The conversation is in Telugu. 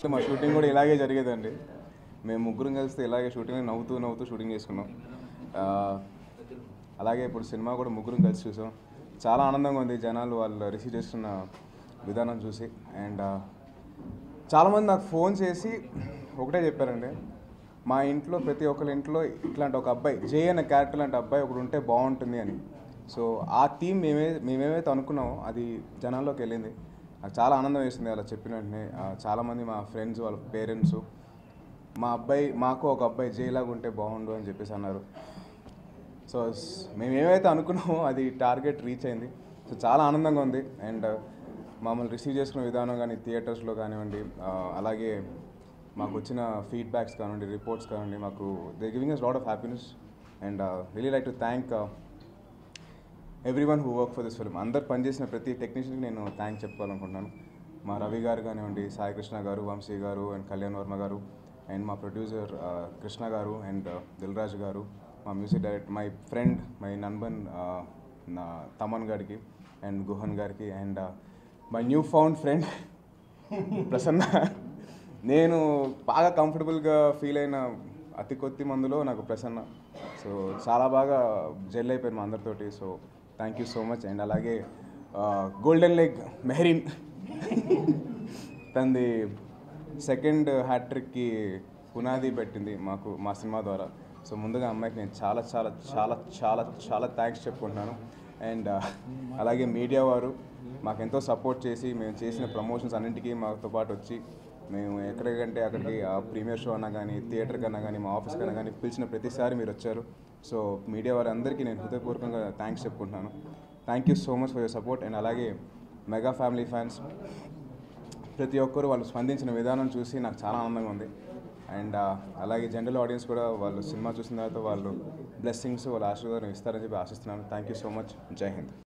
మా షూటింగ్ కూడా ఇలాగే జరిగేదండి మేము ముగ్గురం కలిస్తే ఇలాగే షూటింగ్ నవ్వుతూ నవ్వుతూ షూటింగ్ చేసుకున్నాం ఆ, అలాగే ఇప్పుడు సినిమా కూడా ముగ్గురం కలిసి చూసాం చాలా ఆనందంగా ఉంది జనాలు వాళ్ళు రిసీవ్ చేస్తున్న విధానం చూసి అండ్ చాలామంది నాకు ఫోన్ చేసి ఒకటే చెప్పారండి మా ఇంట్లో ప్రతి ఒక్కరి ఇంట్లో ఇట్లాంటి ఒక అబ్బాయి జే అనే క్యారెక్టర్ లాంటి అబ్బాయి ఒకడు ఉంటే బాగుంటుంది అని సో ఆ థీమ్ మేమే మేమేమైతే అనుకున్నామో అది జనాల్లోకి వెళ్ళింది నాకు చాలా ఆనందం వేసింది అలా చెప్పిన వెంటనే ఆ, చాలామంది మా ఫ్రెండ్స్ వాళ్ళ పేరెంట్స్ మా అబ్బాయి మాకు ఒక అబ్బాయి జైలాగా ఉంటే బాగుండు అని చెప్పేసి అన్నారు సో స్- మేము ఏమైతే అనుకున్నామో అది టార్గెట్ రీచ్ అయింది సో చాలా ఆనందంగా ఉంది అండ్ మమ్మల్ని రిసీవ్ చేసుకునే విధానం కానీ థియేటర్స్లో కానివ్వండి ఆ, అలాగే మాకు వచ్చిన ఫీడ్బ్యాక్స్ కానివ్వండి రిపోర్ట్స్ కానివ్వండి మాకు they giving us lot of happiness and really like to thank everyone who work for this film అందరు పనిచేసిన ప్రతి టెక్నీషియన్కి నేను థ్యాంక్ చెప్పుకోవాలనుకుంటున్నాను మా రవి గారు కానివ్వండి సాయి కృష్ణ గారు వంశీ గారు అండ్ కళ్యాణ్ వర్మ గారు అండ్ మా ప్రొడ్యూసర్ కృష్ణ గారు అండ్ దిల్రాజ్ గారు మా music director my friend my నన్బన్ నా తమన్ గారికి అండ్ గుహన్ గారికి and my new found friend Prasanna నేను బాగా కంఫర్టబుల్గా ఫీల్ అయిన అతి కొద్ది మందులో నాకు ప్రసన్న సో చాలా బాగా జెల్ అయిపోయాను మా అందరితోటి so thank you so much and అలాగే గోల్డెన్ లెగ్ మెహరీన్ తనది సెకండ్ హ్యాట్రిక్కి పునాది పెట్టింది మాకు మా సినిమా ద్వారా సో ముందుగా అమ్మాయికి నేను చాలా చాలా చాలా చాలా చాలా థ్యాంక్స్ చెప్పుకుంటున్నాను అండ్ అలాగే మీడియా వారు మాకు ఎంతో సపోర్ట్ చేసి మేము చేసిన ప్రమోషన్స్ అన్నింటికీ మాతో పాటు వచ్చి మేము ఎక్కడికంటే అక్కడికి ఆ ప్రీమియర్ షో అన్నా కానీ థియేటర్ కన్నా కానీ మా ఆఫీస్ కన్నా కానీ పిలిచిన ప్రతిసారి మీరు వచ్చారు సో మీడియా వారందరికీ నేను హృదయపూర్వకంగా థ్యాంక్స్ చెప్పుకుంటున్నాను thank you so much for your support and అలాగే మెగా ఫ్యామిలీ ఫ్యాన్స్ ప్రతి ఒక్కరు వాళ్ళు స్పందించిన విధానం చూసి నాకు చాలా ఆనందంగా ఉంది అండ్ అలాగే జనరల్ ఆడియన్స్ కూడా వాళ్ళు సినిమా చూసిన తర్వాత వాళ్ళు బ్లెస్సింగ్స్ వాళ్ళ ఆశీర్వాదం ఇస్తారని చెప్పి ఆశిస్తున్నాను థ్యాంక్ యూ సో మచ్ జై హింద్